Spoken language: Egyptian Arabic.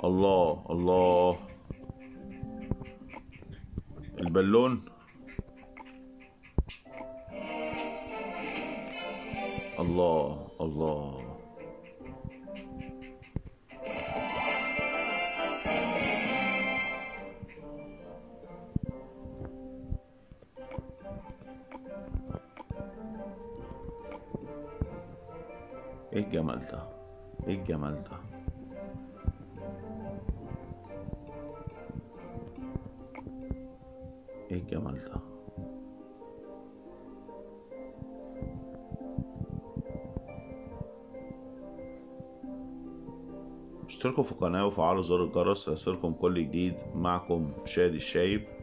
الله الله البالون الله الله ايه الجمال ده ايه الجمال ده ايه الجمال ده اشتركوا في القناة وفعلوا زر الجرس ليصلكم كل جديد معكم شادي الشايب